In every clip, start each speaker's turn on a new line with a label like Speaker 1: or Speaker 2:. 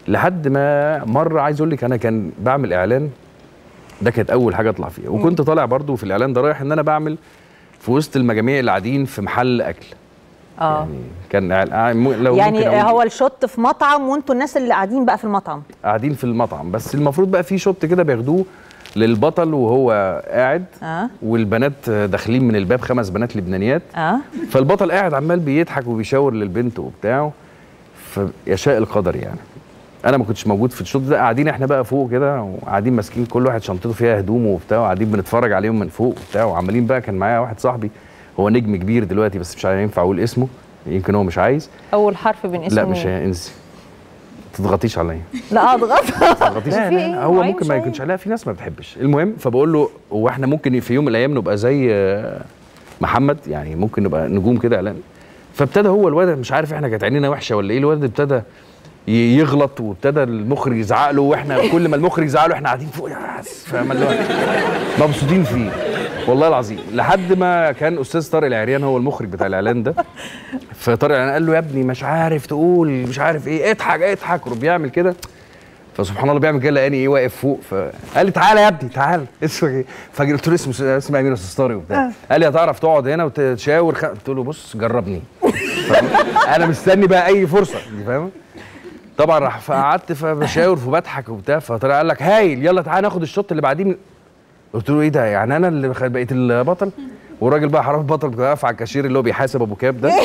Speaker 1: لحد ما مره عايز اقول لك انا كان بعمل اعلان ده كانت اول حاجه اطلع فيها وكنت طالع برضو في الاعلان ده رايح ان انا بعمل في وسط المجاميع اللي قاعدين في محل اكل
Speaker 2: اه
Speaker 1: يعني كان إعلان- مو- لو
Speaker 2: يعني
Speaker 1: ممكن أقول
Speaker 2: هو الشوت في مطعم وانتوا الناس اللي قاعدين بقى في المطعم
Speaker 1: قاعدين في المطعم بس المفروض بقى في شوت كده بياخدوه للبطل وهو قاعد
Speaker 2: اه
Speaker 1: والبنات داخلين من الباب خمس بنات لبنانيات
Speaker 2: اه
Speaker 1: فالبطل قاعد عمال بيضحك وبيشاور للبنت وبتاعه فيشاء القدر يعني انا ما كنتش موجود في الشوط ده قاعدين احنا بقى فوق كده وقاعدين ماسكين كل واحد شنطته فيها هدومه وبتاع وقاعدين بنتفرج عليهم من فوق وبتاع وعمالين بقى كان معايا واحد صاحبي هو نجم كبير دلوقتي بس مش هينفع اقول اسمه يمكن هو مش عايز
Speaker 2: اول حرف بين اسمه
Speaker 1: لا مش انسي ما تضغطيش عليا
Speaker 2: لا اضغط
Speaker 1: ما تضغطيش
Speaker 2: في إيه؟
Speaker 1: هو
Speaker 2: معين
Speaker 1: ممكن ما
Speaker 2: شوية.
Speaker 1: يكونش لا في ناس ما بتحبش المهم فبقول له هو احنا ممكن في يوم من الايام نبقى زي آه، محمد يعني ممكن نبقى نجوم كده اعلان فابتدى هو الولد مش عارف احنا كانت عينينا وحشه ولا ايه الولد ابتدى ي- يغلط وابتدى المخرج يزعق له واحنا كل ما المخرج يزعق له احنا قاعدين فوق يس فاهم اللي هو مبسوطين فيه والله العظيم لحد ما كان استاذ طارق العريان هو المخرج بتاع الاعلان ده فطارق العريان قال له يا ابني مش عارف تقول مش عارف ايه اضحك اضحك وبيعمل كده فسبحان الله بيعمل كده لقاني ايه واقف فوق فقال لي تعالى يا ابني تعالى اسمك ايه فقلت له اسمه اسمه امين استاذ طارق وبتاع قال لي هتعرف تقعد هنا وتشاور خ... قلت له بص جربني فاهم؟ انا مستني بقى اي فرصه دي فاهم طبعا راح فقعدت فبشاور فبضحك وبتاع فطلع قال لك هايل يلا تعالى ناخد الشوط اللي بعديه من- قلت له ايه ده يعني انا اللي بخ- بقيت البطل والراجل بقى حرام البطل كان واقف على الكاشير اللي هو بيحاسب ابو كاب ده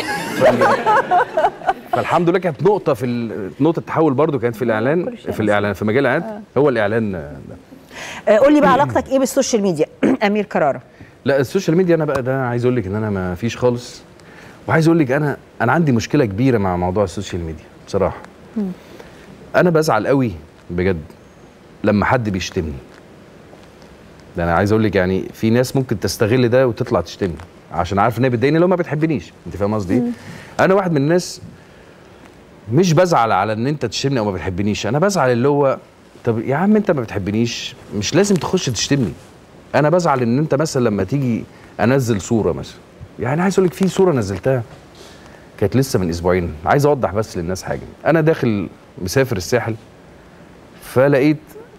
Speaker 1: ف- فالحمد لله كانت نقطه في ال- نقطه تحول برضو كانت في الاعلان في الاعلان في مجال الاعلانات هو الاعلان ده
Speaker 2: آه، قول لي بقى علاقتك ايه بالسوشيال ميديا امير كرارة
Speaker 1: لا السوشيال ميديا انا بقى ده عايز اقول لك ان انا ما فيش خالص وعايز اقول لك انا انا عندي مشكله كبيره مع موضوع السوشيال ميديا بصراحه انا بزعل قوي بجد لما حد بيشتمني ده انا عايز اقول لك يعني في ناس ممكن تستغل ده وتطلع تشتمني عشان عارف ان هي بتضايقني لو ما بتحبنيش انت فاهم قصدي إيه؟ انا واحد من الناس مش بزعل على ان انت تشتمني او ما بتحبنيش انا بزعل اللي هو طب يا عم انت ما بتحبنيش مش لازم تخش تشتمني انا بزعل ان انت مثلا لما تيجي انزل صوره مثلا يعني عايز اقول لك في صوره نزلتها كانت لسه من اسبوعين عايز اوضح بس للناس حاجه انا داخل مسافر الساحل فلقيت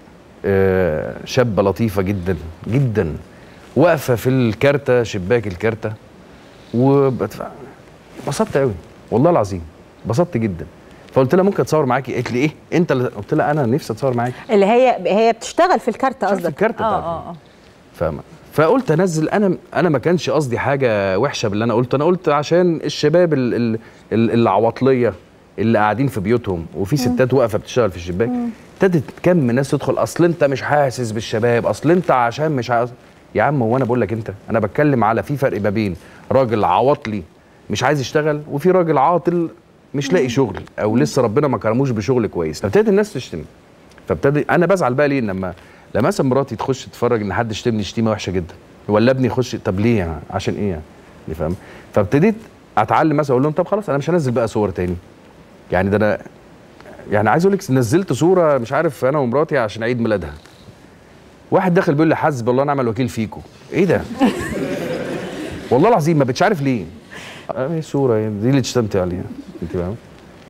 Speaker 1: آه، شابه لطيفه جدا جدا واقفه في الكارته شباك الكارته وبدفع انبسطت قوي والله العظيم انبسطت جدا فقلت لها ممكن اتصور معاكي قالت لي ايه انت اللي قلت لها انا نفسي اتصور معاكي
Speaker 2: اللي هي هي بتشتغل في الكارت
Speaker 1: بتشتغل
Speaker 2: قصدك
Speaker 1: في الكارت
Speaker 2: اه
Speaker 1: بتاعتي.
Speaker 2: اه اه
Speaker 1: فاهمه فقلت انزل انا انا ما كانش قصدي حاجه وحشه باللي انا قلته انا قلت عشان الشباب ال- ال- ال- العواطليه اللي قاعدين في بيوتهم وفي ستات واقفه بتشتغل في الشباك ابتدت كم من ناس تدخل اصل انت مش حاسس بالشباب اصل انت عشان مش عايز يا عم هو انا بقول لك انت انا بتكلم على في فرق ما بين راجل عواطلي مش عايز يشتغل وفي راجل عاطل مش لاقي شغل او لسه ربنا ما كرموش بشغل كويس فابتدت الناس تشتم فابتدي انا بزعل بقى ليه لما لما مثلا مراتي تخش تتفرج ان حد شتمني شتيمه وحشه جدا ولا ابني يخش طب ليه يعني عشان ايه يعني انت فاهم فابتديت اتعلم مثلا اقول لهم طب خلاص انا مش هنزل بقى صور تاني يعني ده انا يعني عايز اقول لك نزلت صوره مش عارف انا ومراتي عشان عيد ميلادها واحد داخل بيقول لي حسب الله ونعم الوكيل فيكو ايه ده والله العظيم ما بقتش عارف ليه ايه صوره دي اللي اتشتمت عليها انت فاهم